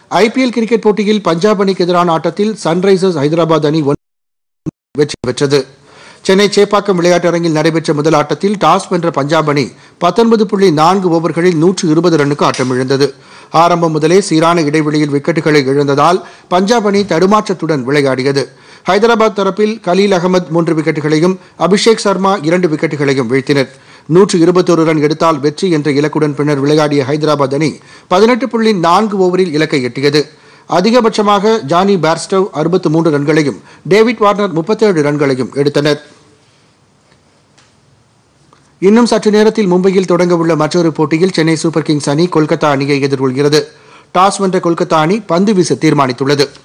IPL cricket போட்டியில் பஞ்சாப் அணிக்கு எதிரான ஆட்டத்தில் சன்ரைசர்ஸ் ஹைதராபாத் அணி ஒன்று வெற்றி பெற்றது சென்னை சேப்பாக்கம் விளையாட்டரங்கில் நடைபெற்ற முதல் ஆட்டத்தில் டாஸ் வென்ற பஞ்சாப் அணி பத்தொன்பது புள்ளி நான்கு ஓவர்களில் நூற்று இருபது ரன்னுக்கு ஆட்டமிழந்தது ஆரம்பம் முதலே சீரான இடைவெளியில் விக்கெட்டுகளை இழந்ததால் பஞ்சாப் அணி தடுமாற்றத்துடன் விளையாடியது ஹைதராபாத் தரப்பில் கலீல் அகமது மூன்று விக்கெட்டுகளையும் அபிஷேக் சர்மா இரண்டு விக்கெட்டுகளையும் வீழ்த்தினர் நூற்று இருபத்தொரு ரன் எடுத்தால் வெற்றி என்ற இலக்குடன் பின்னர் விளையாடிய ஹைதராபாத் அணி பதினெட்டு புள்ளி நான்கு ஓவரில் இலக்கை எட்டியது அதிகபட்சமாக ஜானி பேர்ஸ்டவ் அறுபத்து மூன்று ரன்களையும் டேவிட் வார்னர் முப்பத்தேழு ரன்களையும் எடுத்தனர் இன்னும் சற்று நேரத்தில் மும்பையில் தொடங்கவுள்ள மற்றொரு போட்டியில் சென்னை சூப்பர் கிங்ஸ் அணி கொல்கத்தா அணியை எதிர்கொள்கிறது டாஸ் வென்ற கொல்கத்தா அணி பந்து வீச தீர்மானித்துள்ளது